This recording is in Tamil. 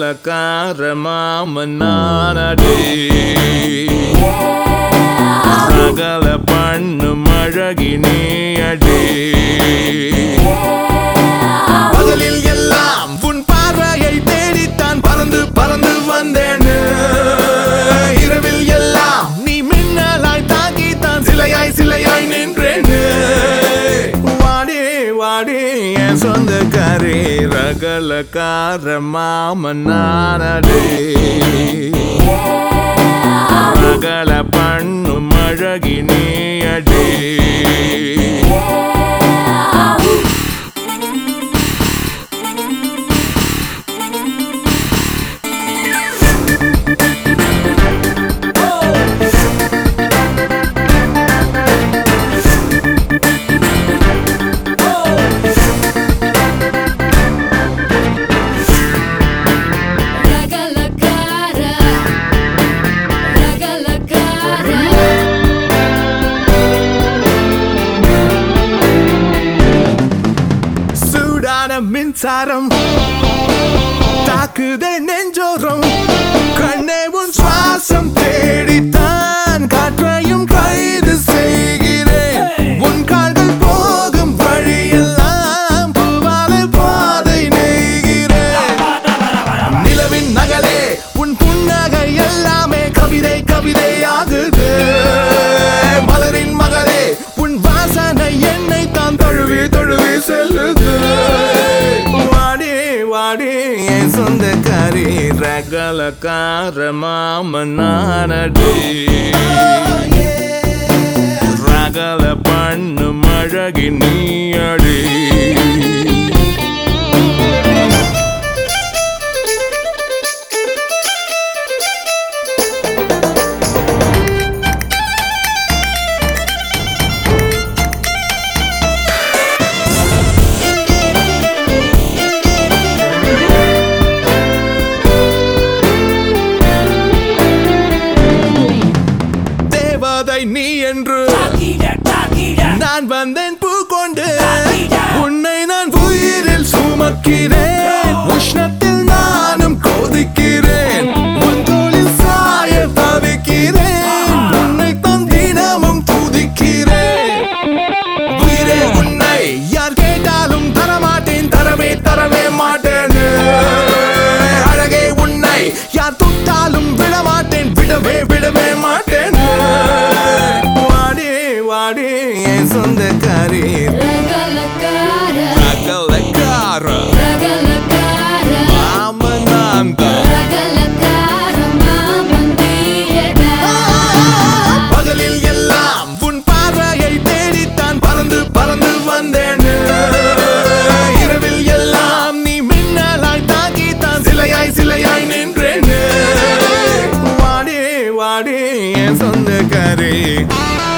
ரகலக்கார மாமனானடி ரகல பண்ணு மழகி நீ அடி பகலில் எல்லாம் உன் பார்வையை தேடித்தான் பறந்து பறந்து வந்தேன்னு இரவில் எல்லாம் நீ மின்னலாய் தாக்கித்தான் சிலையாய் சிலையாய் நின்றேன்னு வாடி வாடி என் சொந்தக்காரி ரகலக்கார மாமனானடி ரகல பண்ணு மழகி நீ அடி Ragala cara, ragala cara. சூடான மின்சாரம் தாக்குதே நெஞ்சோரம் கண்ணே உன் சுவாசம் தேடித்தான் காற்றையும் கைது செய்கிறேன் உன் கால்கள் போகும் வழியெல்லாம் பூவாலை பாதை நெய்கிறேன் நிலவின் நகலே உன் புன்னகை எல்லாமே கவிதை கவிதை ஆகுது மலரின் மகளே உன் வாசனை என்னை தான் தழுவி தழுவி செல்லுது வாடி வாடி என் சொந்தக்காரி ரகலக்கார மாமனானடி ரகல பண்ணு மழகி நீ அடி தேவதை நீ என்று நான் வந்தேன் பூ கொண்டு உன்னை நான் உயிரில் சுமக்கிறேன் உஷ்ணத்தில் நானும் கொதிக்கிறேன் உன் தோளில் சாய தவிக்கிறேன் உன்னை தான் தினமும் துதிக்கிறேன் உயிரே உன்னை யார் கேட்டாலும் தரமாட்டேன் தரவே தரவே மாட்டேன் அழகே உன்னை யார் தொட்டாலும் விடமாட்டேன் விடவே விடவே மாட்டேன் வாடி வாடி என் சொந்தக்காரி Ragala cara, ரகலக்கார ragala cara. மாமனாந்த Ragala cara, mamandiyada. பகலில் எல்லாம் உன் பார்வையை தேடித்தான் பறந்து பறந்து வந்தேன் இரவில் எல்லாம் நீ மின்னலாய் தாக்கித்தான் சிலையாய் சிலையாய் நின்றேன் வாடி வாடி என் சொந்தக்காரி